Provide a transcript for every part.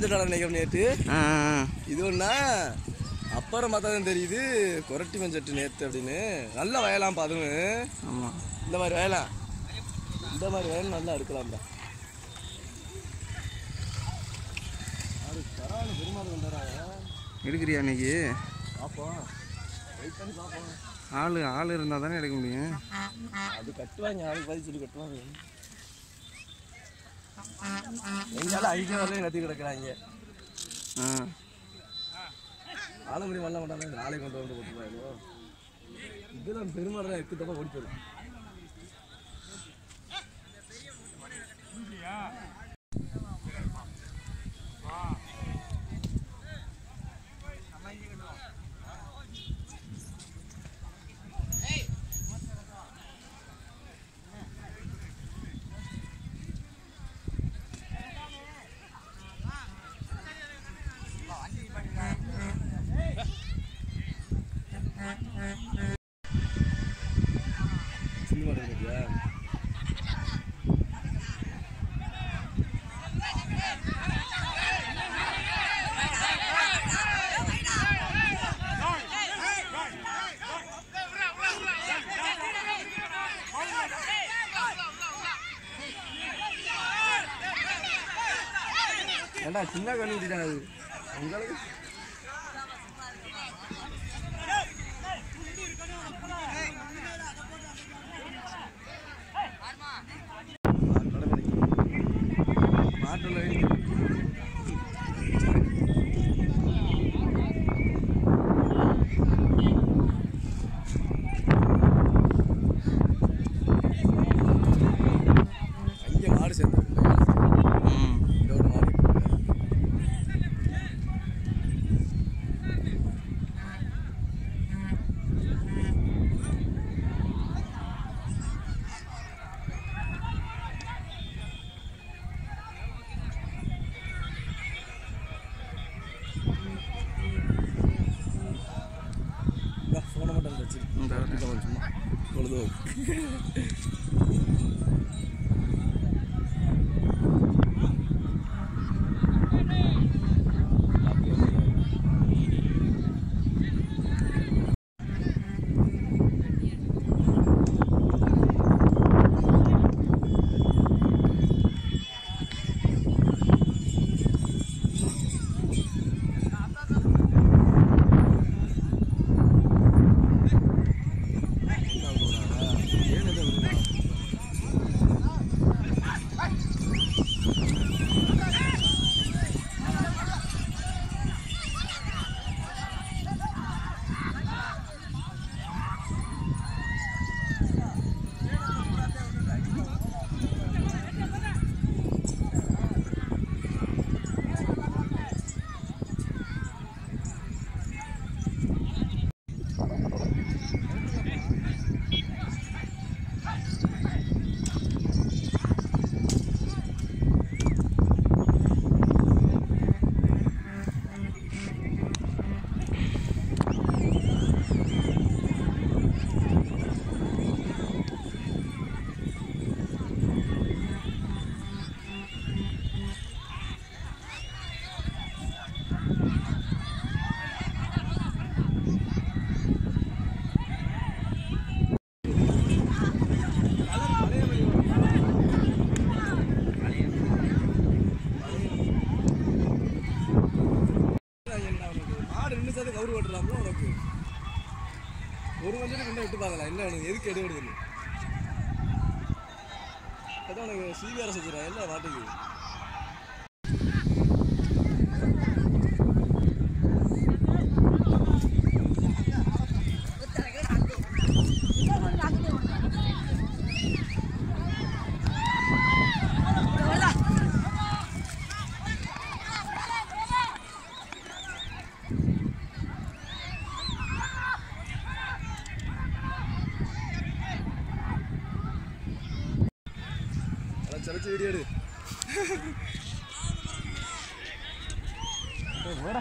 வந்துட்டான நினைக்கிறேன் நேற்று ஆ ஆ, ஆ. இது ஒன்றா அப்புறம் பார்த்தா தான் தெரியுது கொரட்டி மஞ்சட்டு நேற்று அப்படின்னு நல்ல வயலாம் பாதுங்க ஆமா இந்த மாதிரி வயலாம் இந்த மாதிரி வயல் நல்லா எடுக்கலாம்டா அது பரவாயில்ல பெருமாள் வந்துடுறாங்க எடுக்கிறியா இன்னைக்கு பார்ப்போம் வெயிட் பண்ணி பார்ப்போம் ஆள் ஆள் இருந்தால் தானே எடுக்க முடியும் அது கட்டுவாங்க ஆளுக்கு பதில் சொல்லி கட்டுவாங்க எங்கால ஐடியா வரலையும் கத்தி கிடக்குறாங்க ஆ ஆலமுடி வரல மாட்டாங்க நாளை கொண்டு வந்து போட்டுருவாங்க இதெல்லாம் பெருமாள் எக்கு தப்பா ஓடி போயிடும் சினிமா இருக்கியா ஏண்டா சின்ன கண்ணு விட்டுட்டாங்க அது உங்களுக்கு மாட்டுல அங்கே மாடு சேர்த்து ம் இதோட மாடு ஃபோனை மட்டும் வச்சு இந்த சும்மா பொழுதோ மாடு ரெண்டு சேர்த்து கவுரு ஓட்டுறாங்களோ உனக்கு ஒரு மஞ்சள் முன்ன விட்டு பார்க்கலாம் என்ன உனக்கு எதுக்கு எடு விடுது அதான் உனக்கு சிவிஆர் வச்சுருக்கா என்ன மாட்டுக்கு அதான் சிறச்சு வீடியோ எடு ஏய், போடா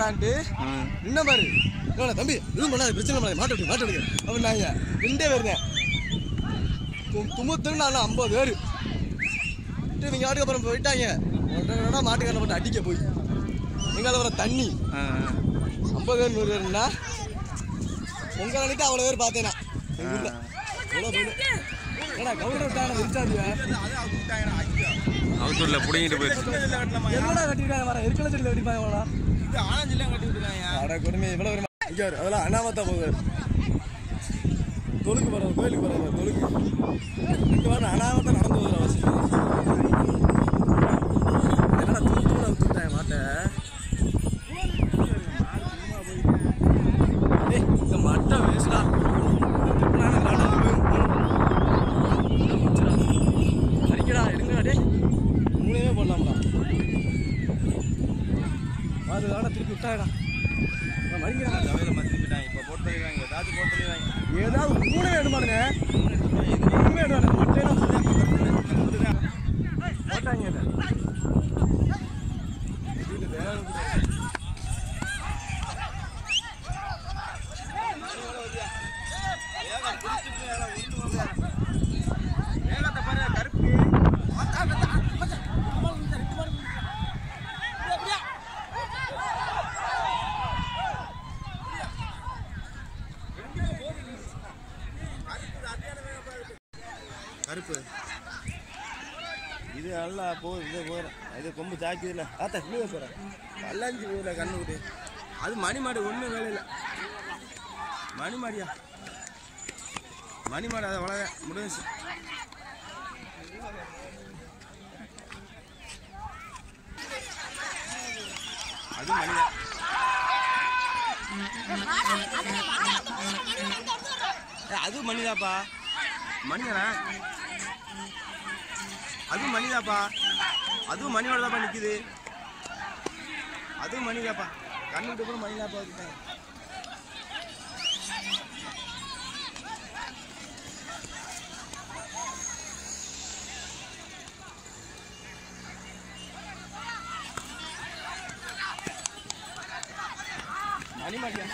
வாடான்ட்டு ஆ என்ன பாரு இல்லை தம்பி இதுவும் பண்ணாது பிரச்சனை பண்ணாது மாட்டு விட்டு மாட்டு விடுங்க அப்படின்னாங்க ரெண்டே பேர் தான் துமுத்துன்னு நான் ஐம்பது பேர் இவங்க ஆட்டுக்கு அப்புறம் போயிட்டாங்க உடனே மாட்டுக்காரனை போட்டு அடிக்க போய் எங்கால வர தண்ணி ஆ ஐம்பது பேர் நூறு பேர்னா பொங்கல் அன்னைக்கு அவ்வளோ பேர் பார்த்தேனா எங்கள் ஊரில் எவ்வளோ பேர் ஏடா கவுண்டர் விட்டாங்க விரிச்சாதியா அவுத்தூர்ல புடிங்கிட்டு போயிடுச்சு என்னடா கட்டிருக்காங்க வர எருக்கல செடியில் வெட்டிப்பாங்க அவ்வளோ அட கொடுமை இவ்வளோ வருமா இங்கே வரும் அதெல்லாம் அனாமத்தா போகுது தொழுக்கு போகிறோம் கோயிலுக்கு போகிறோம் தொழுக்கு இங்கே வர அனாமத்தா நடந்து போகிற அவசியம் என்னடா தூள் தூளை விட்டுட்டாங்க மாட்டை டேய் இந்த மட்டை வேஸ்டா சரிக்கடா எடுங்கடா டேய் மூணையுமே போடலாம்டா அது வேணா திருப்பி விட்டாடா மறிக்கிறா ஏதாவது மூணு வேணுமானுங்க மூணு வேணும் மட்டையெல்லாம் போட்டாங்க இதை. இது வேற ஒண்ணு. கருப்பு இது நல்லா போ இது போகிறேன் இது கொம்பு தாக்கியதில்ல ஆத்தா இன்னும் போகிறேன் பல்லாஞ்சி போகல கண்ணு விட்டு அது மணி மாடு ஒன்றும் வேலை இல்லை மணி மாடியா மணி மாடு அதை வளர முடிஞ்சு அது மணிதான் ஏய், அது மணிதாப்பா மணிதானே அதுவும் மணிதாப்பா அதுவும் மணியோட தாப்பா நிக்குது அதுவும் மணிதாப்பா கண்ணுட்டு கூட மணிதாப்பா இருக்காங்க மணி மாடியா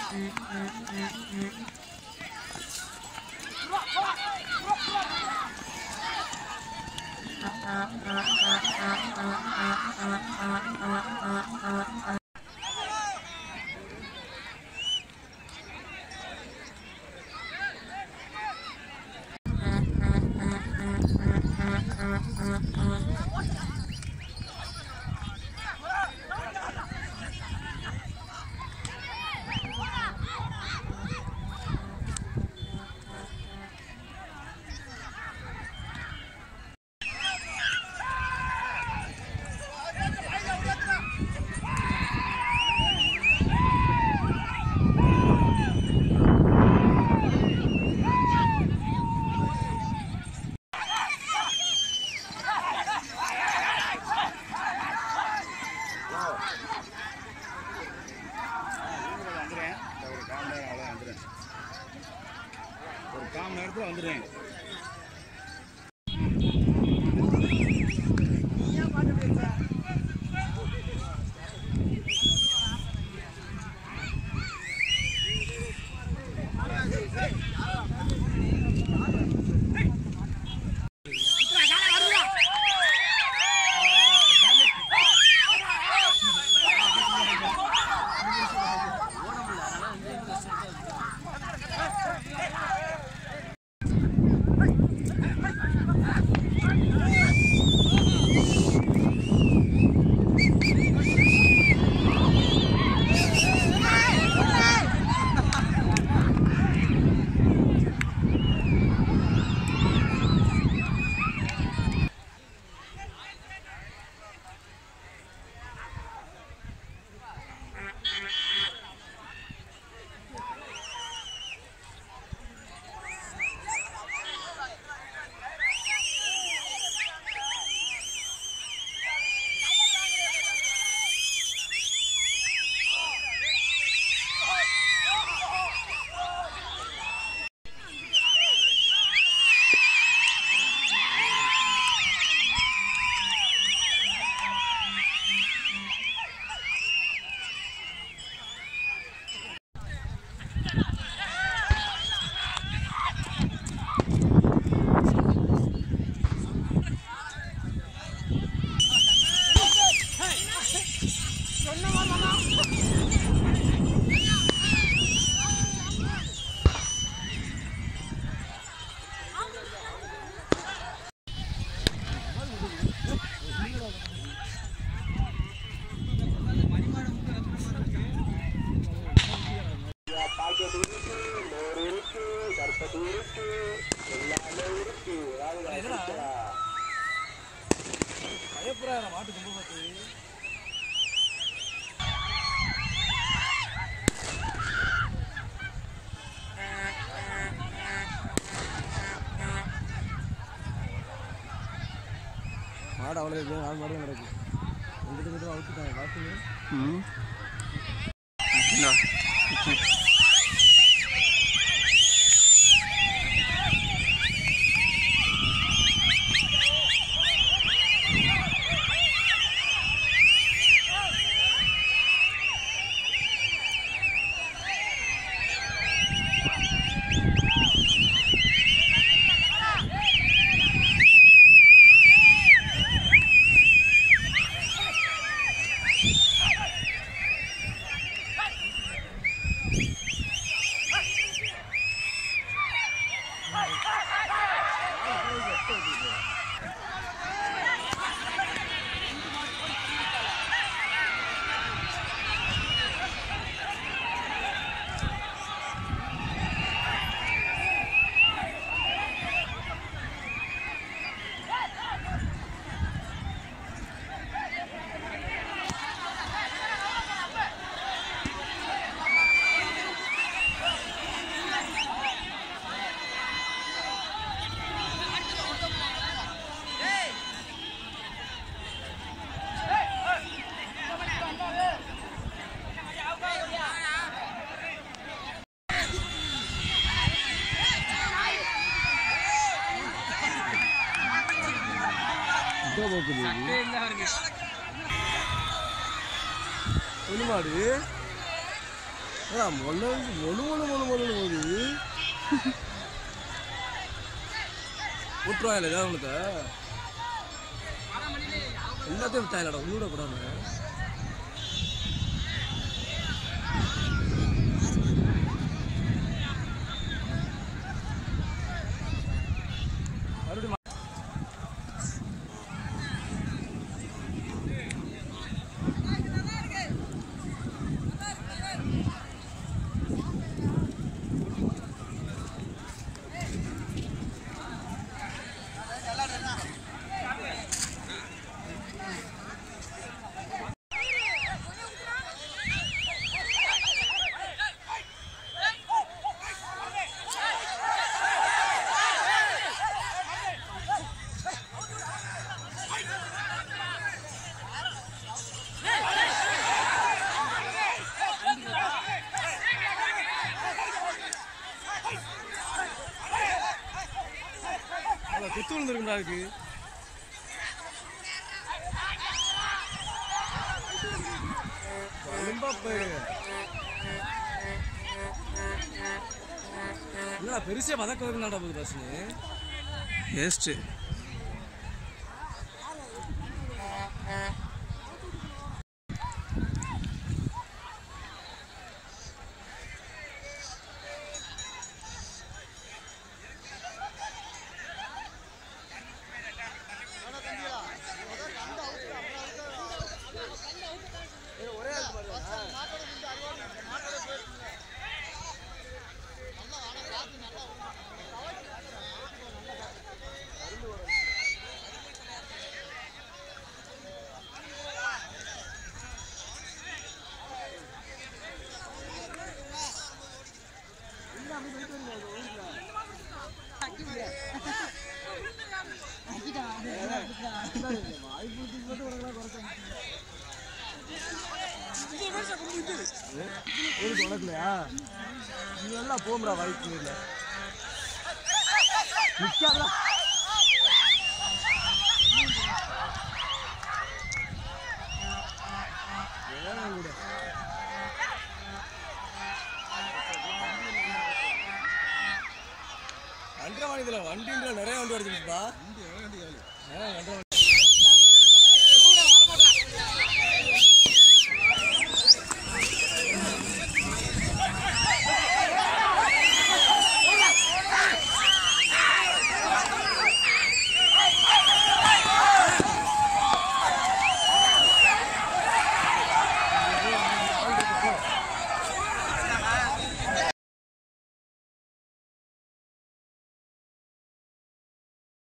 வந்துடுறேன் ஒரு கால் மணி நேரம் அவ்வளோ வந்துடுறேன் ஒரு கால் மணி நேரத்தில் வந்துடுறேன் என்னடா பயப்படுறா மாட்டு கொம்பு பார்த்து மாடு அவ்வளோ இருக்கு நாலு மாடு கிடக்கு எங்கிட்ட கிட்ட அவுத்துட்டாங்க பார்த்துங்க ம் இந்தா. ஒன்று மாடு ஏடா மொல்ல மொழு மொழு மொழு மொழு போகுது விட்டுருவாங்க ஏதாவது உனக்கு எல்லாத்தையும் விட்டாங்கடா உன்னோட கூடாது மறுபடியும் மா- அவ்வளோ குத்து விழுந்துருக்குடா இருக்கு எம்பாப்பே. என்னடா பெருசா பதக்க வைக்கணும்டா போகுது பஸ்ஸு வேஸ்ட்டு எதுக்கு உனக்குலையா நீ எல்லாம் போம்டா வாய்ப்பு இல்லை நிக்காதடா வேணாம் கூட. அண்டரவாணியத்தில் வண்டின்ற நிறைய வண்டி வருதுப்பா